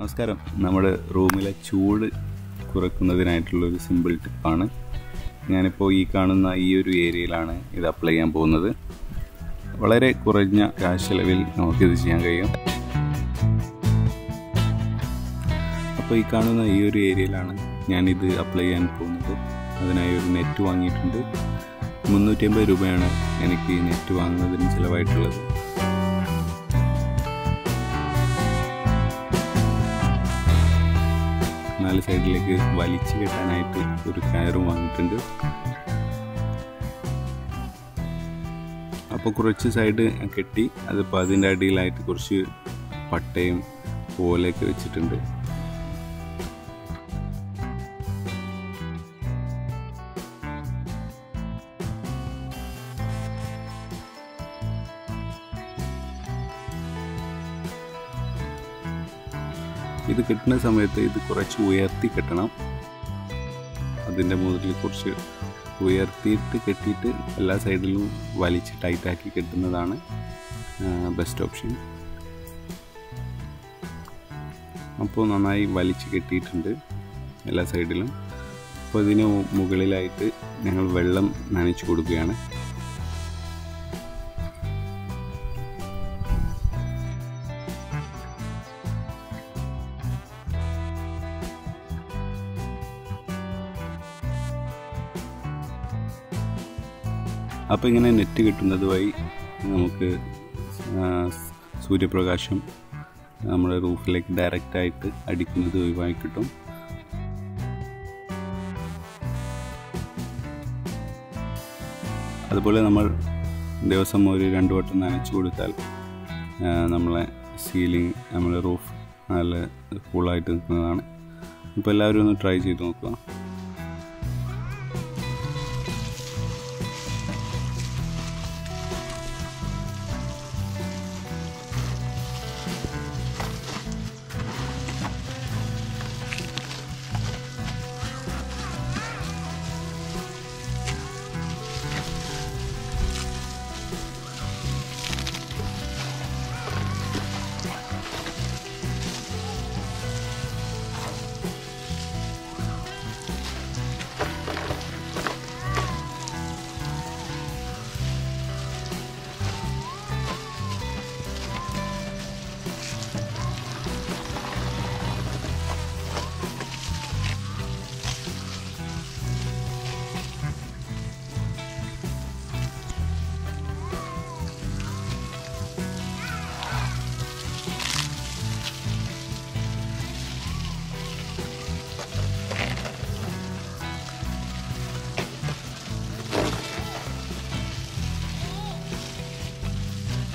നമസ്കാരം നമ്മുടെ റൂമിലെ ചൂട് കുറക്കുന്നതിനായിട്ടുള്ള ഒരു സിമ്പിൾ ടിപ്പാണ് ഞാനിപ്പോൾ ഈ കാണുന്ന ഈ ഒരു ഏരിയയിലാണ് ഇത് അപ്ലൈ ചെയ്യാൻ പോകുന്നത് വളരെ കുറഞ്ഞ കാശ് ചെലവിൽ നമുക്കിത് ചെയ്യാൻ കഴിയും അപ്പോൾ ഈ കാണുന്ന ഈ ഒരു ഏരിയയിലാണ് ഞാനിത് അപ്ലൈ ചെയ്യാൻ പോകുന്നത് അതിനായി ഒരു നെറ്റ് വാങ്ങിയിട്ടുണ്ട് മുന്നൂറ്റി അമ്പത് രൂപയാണ് എനിക്ക് ഈ നെറ്റ് വാങ്ങുന്നതിന് ചിലവായിട്ടുള്ളത് നാല് സൈഡിലേക്ക് വലിച്ചു കെട്ടാനായിട്ട് ഒരു കയറും വാങ്ങിയിട്ടുണ്ട് അപ്പോൾ കുറച്ച് സൈഡ് കെട്ടി അതിപ്പോൾ അതിൻ്റെ അടിയിലായിട്ട് കുറച്ച് പട്ടയും പോലെയൊക്കെ വെച്ചിട്ടുണ്ട് ഇത് കെട്ടുന്ന സമയത്ത് ഇത് കുറച്ച് ഉയർത്തി കെട്ടണം അതിൻ്റെ മുകളിൽ കുറച്ച് ഉയർത്തിയിട്ട് കെട്ടിയിട്ട് എല്ലാ സൈഡിലും വലിച്ച് ടൈറ്റാക്കി കെട്ടുന്നതാണ് ബെസ്റ്റ് ഓപ്ഷൻ അപ്പോൾ നന്നായി വലിച്ച് കെട്ടിയിട്ടുണ്ട് എല്ലാ സൈഡിലും അപ്പോൾ ഇതിന് മുകളിലായിട്ട് ഞങ്ങൾ വെള്ളം നനച്ചു കൊടുക്കുകയാണ് അപ്പോൾ ഇങ്ങനെ നെറ്റ് കിട്ടുന്നത് വഴി നമുക്ക് സൂര്യപ്രകാശം നമ്മുടെ റൂഫിലേക്ക് ഡയറക്റ്റായിട്ട് അടിക്കുന്നത് ഒഴിവായി കിട്ടും അതുപോലെ നമ്മൾ ദിവസം ഒരു രണ്ട് വട്ടം നനച്ചു കൊടുത്താൽ നമ്മളെ സീലിംഗ് നമ്മളെ റൂഫ് നല്ല കൂളായിട്ട് നിൽക്കുന്നതാണ് ഇപ്പോൾ എല്ലാവരും ഒന്ന് ട്രൈ ചെയ്ത് നോക്കുക